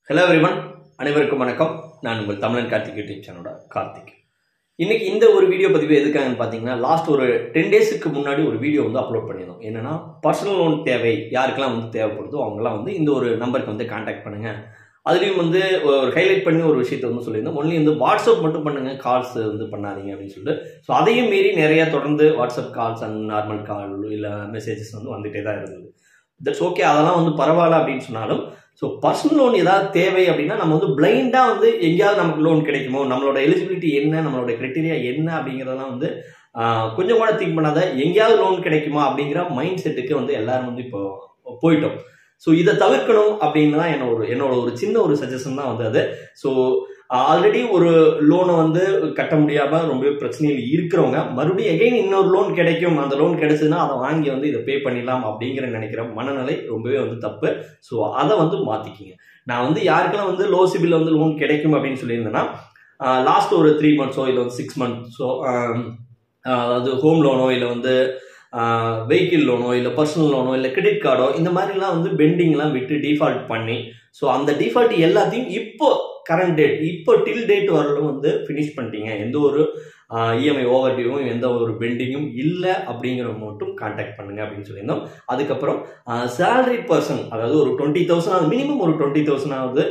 hello everyone அனைவருக்கும் வணக்கம் நான் உங்கள் தமிழன் கார்த்திக் யூடியூப் சேனலோட கார்த்திக் இன்னைக்கு இந்த ஒரு வீடியோ பதிவு எதுக்காகன்னு பார்த்தீங்கன்னா லாஸ்ட் ஒரு டென் டேஸுக்கு முன்னாடி ஒரு வீடியோ வந்து அப்லோட் பண்ணியிருந்தோம் என்னன்னா பர்சனல் லோன் தேவை யாருக்கெல்லாம் வந்து தேவைப்படுதோ அவங்கெல்லாம் வந்து இந்த ஒரு நம்பருக்கு வந்து காண்டாக்ட் பண்ணுங்க அதுலேயும் வந்து ஒரு ஹைலைட் பண்ணி ஒரு விஷயத்தை வந்து சொல்லியிருந்தோம் ஒன்லி வந்து வாட்ஸ்அப் மட்டும் பண்ணுங்க கால்ஸ் வந்து பண்ணாதீங்க அப்படின்னு சொல்லிட்டு ஸோ அதையும் மீறி நிறைய தொடர்ந்து WhatsApp calls and normal call இல்லை மெசேஜஸ் வந்து வந்துட்டே தான் இருந்தது தட்ஸ் ஓகே அதெல்லாம் வந்து பரவாயில்ல அப்படின்னு சொன்னாலும் ஸோ பர்சனல் லோன் ஏதாவது தேவை அப்படின்னா நம்ம வந்து பிளைண்டாக வந்து எங்கேயாவது நமக்கு லோன் கிடைக்குமோ நம்மளோட எலிஜிபிலிட்டி என்ன நம்மளோட கிரைட்டீரியா என்ன அப்படிங்கிறதெல்லாம் வந்து ஆஹ், கொஞ்சம் கூட திங்க் பண்ணாத எங்கேயாவது லோன் கிடைக்குமா அப்படிங்கிற மைண்ட் செட்டுக்கு வந்து எல்லாரும் வந்து இப்போ போயிட்டோம் ஸோ இதை தவிர்க்கணும் அப்படின்னு தான் என்னோட என்னோட ஒரு சின்ன ஒரு சஜஷன் தான் வந்து அது ஸோ ஆல்ரெடி ஒரு லோனை வந்து கட்ட முடியாம ரொம்ப பிரச்சனையில் இருக்கிறவங்க மறுபடியும் எகைன் இன்னொரு லோன் கிடைக்கும் அந்த லோன் கிடைச்சதுன்னா அதை வாங்கி வந்து இதை பே பண்ணிடலாம் அப்படிங்கிற நினைக்கிற மனநிலை ரொம்பவே வந்து தப்பு ஸோ அதை வந்து மாத்திக்கிங்க நான் வந்து யாருக்கெல்லாம் வந்து லோ சிபில் வந்து லோன் கிடைக்கும் அப்படின்னு சொல்லியிருந்தேன்னா லாஸ்ட் ஒரு த்ரீ மந்த்ஸோ இல்லை வந்து சிக்ஸ் மந்த்ஸோ அதாவது ஹோம் லோனோ இல்லை வந்து வெஹிக்கிள் லோனோ இல்லை பர்சனல் லோனோ இல்லை கிரெடிட் கார்டோ இந்த மாதிரிலாம் வந்து பெண்டிங்லாம் விட்டு டிஃபால்ட் பண்ணி ஸோ அந்த டிஃபால்ட் எல்லாத்தையும் இப்போ கரண்ட் டேட் இப்போ டில் டேட் வரலும் வந்து ஃபினிஷ் பண்ணிட்டீங்க எந்த ஒரு இஎம்ஐ ஓவர் டியூவும் எந்த ஒரு பெண்டிங்கும் இல்லை அப்படிங்கிற மட்டும் காண்டாக்ட் பண்ணுங்க அப்படின்னு சொல்லியிருந்தோம் அதுக்கப்புறம் சேலரி பர்சன் அதாவது ஒரு டுவெண்ட்டி தௌசண்ட் மினிமம் ஒரு டுவெண்ட்டி தௌசண்ட் ஆகுது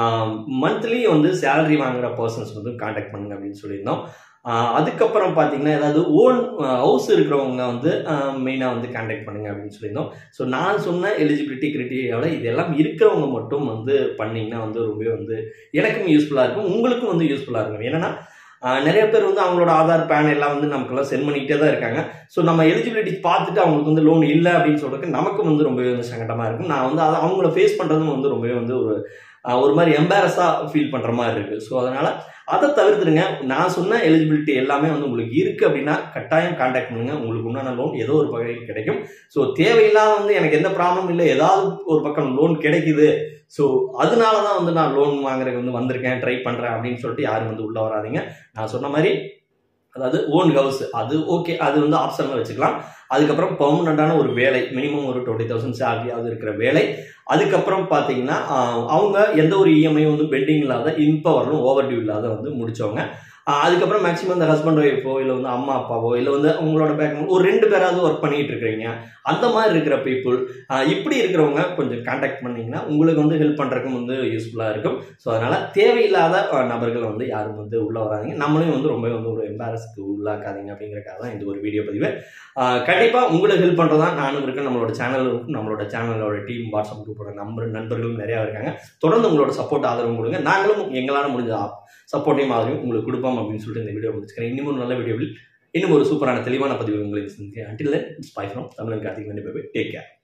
மந்த்லி வந்து சேலரி வாங்குற பர்சன்ஸ் வந்து காண்டாக்ட் பண்ணுங்க அப்படின்னு சொல்லியிருந்தோம் ஆஹ் அதுக்கப்புறம் பார்த்தீங்கன்னா ஏதாவது ஓன் ஹவுஸ் இருக்கிறவங்க வந்து மெயினாக வந்து காண்டாக்ட் பண்ணுங்க அப்படின்னு சொல்லியிருந்தோம் ஸோ நான் சொன்ன எலிஜிபிலிட்டி கிரிட்டீரியாவில் இதெல்லாம் இருக்கிறவங்க மட்டும் வந்து பண்ணீங்கன்னா வந்து ரொம்பவே வந்து எனக்கும் யூஸ்ஃபுல்லாக இருக்கும் உங்களுக்கும் வந்து யூஸ்ஃபுல்லாக இருக்கும் ஏன்னா ஆஹ் நிறைய பேர் வந்து அவங்களோட ஆதார் பேன் எல்லாம் வந்து நமக்கெல்லாம் சென்ட் பண்ணிக்கிட்டே தான் இருக்காங்க ஸோ நம்ம எலிஜிபிலிட்டி பார்த்துட்டு அவங்களுக்கு வந்து லோன் இல்லை அப்படின்னு சொல்றதுக்கு நமக்கு வந்து ரொம்பவே வந்து சங்கடமாக இருக்கும் நான் வந்து அதை அவங்கள ஃபேஸ் பண்ணுறதும் வந்து ரொம்பவே வந்து ஒரு ஆஹ் ஒரு மாதிரி எம்பாரஸாக ஃபீல் பண்ணுற மாதிரி இருக்குது ஸோ அதனால் அதை தவிர்த்துடுங்க நான் சொன்ன எலிஜிபிலிட்டி எல்லாமே வந்து உங்களுக்கு இருக்குது அப்படின்னா கட்டாயம் காண்டாக்ட் பண்ணுங்க உங்களுக்கு உண்டான லோன் ஏதோ ஒரு வகையில் கிடைக்கும் ஸோ தேவையில்லாம வந்து எனக்கு எந்த ப்ராப்ளம் இல்லை ஏதாவது ஒரு பக்கம் லோன் கிடைக்குது ஸோ அதனால தான் வந்து நான் லோன் வாங்குறதுக்கு வந்து வந்திருக்கேன் ட்ரை பண்ணுறேன் அப்படின்னு சொல்லிட்டு யாரும் வந்து உள்ளே வராதீங்க நான் சொன்ன மாதிரி அதாவது ஓன் ஹவுஸ் அது ஓகே அது வந்து ஆப்ஷனில் வச்சுக்கலாம் அதுக்கப்புறம் பெர்மனண்டான ஒரு வேலை மினிமம் ஒரு டுவெண்ட்டி தௌசண்ட் சேலரியாவது இருக்கிற வேலை அதுக்கப்புறம் பார்த்தீங்கன்னா ஆஹ், அவங்க எந்த ஒரு இஎம்ஐ வந்து பெண்டிங் இல்லாத இப்போ வரலும் ஓவர் டியூ இல்லாத வந்து முடிச்சவங்க ஆஹ், அதுக்கப்புறம் மேக்ஸிமம் இந்த ஹஸ்பண்ட் ஒய்ஃபோ இல்லை வந்து அம்மா அப்பாவோ இல்லை வந்து உங்களோட பேக் ஒரு ரெண்டு பேராவது ஒர்க் பண்ணிட்டு இருக்கிறீங்க அந்த மாதிரி இருக்கிற பீப்புள் இப்படி இருக்கிறவங்க கொஞ்சம் காண்டாக்ட் பண்ணீங்கன்னா உங்களுக்கு வந்து ஹெல்ப் பண்ணுறதுக்கும் வந்து யூஸ்ஃபுல்லாக இருக்கும் ஸோ அதனால தேவையில்லாத அஹ், நபர்கள் வந்து யாரும் வந்து உள்ள வராதீங்க நம்மளையும் வந்து ரொம்ப வந்து ஒரு எம்பாரஸ்க்கு உள்ளாக்காதீங்க அப்படிங்கறக்காக தான் இந்த ஒரு வீடியோ பதிவு ஆஹ், கண்டிப்பா உங்களுக்கு ஹெல்ப் பண்றதா நானும் இருக்கேன் நம்மளோட சேனலும் இருக்கும் நம்மளோட சேனலோட டீம் வாட்ஸ்அப் குரூப்போட நம்பர் நண்பர்களும் நிறைய இருக்காங்க தொடர்ந்து உங்களோட சப்போர்ட் ஆதரவு கொடுங்க நாங்களும் எங்களால் முடிஞ்ச சப்போர்ட்டையும் ஆதரவும் உங்களுக்கு கொடுப்போம் அப்படின்னு சொல்லிட்டு இந்த வீடியோ முடிச்சுக்கிறேன் இன்னும் ஒரு நல்ல வீடியோவில் இன்னும் ஒரு சூப்பரான தெளிவான பதிவு உங்களுக்கு சந்திக்கிறேன் அண்டில் ஸ்பை ஃப்ரம் தமிழன் கார்த்திக் டேக் கேர்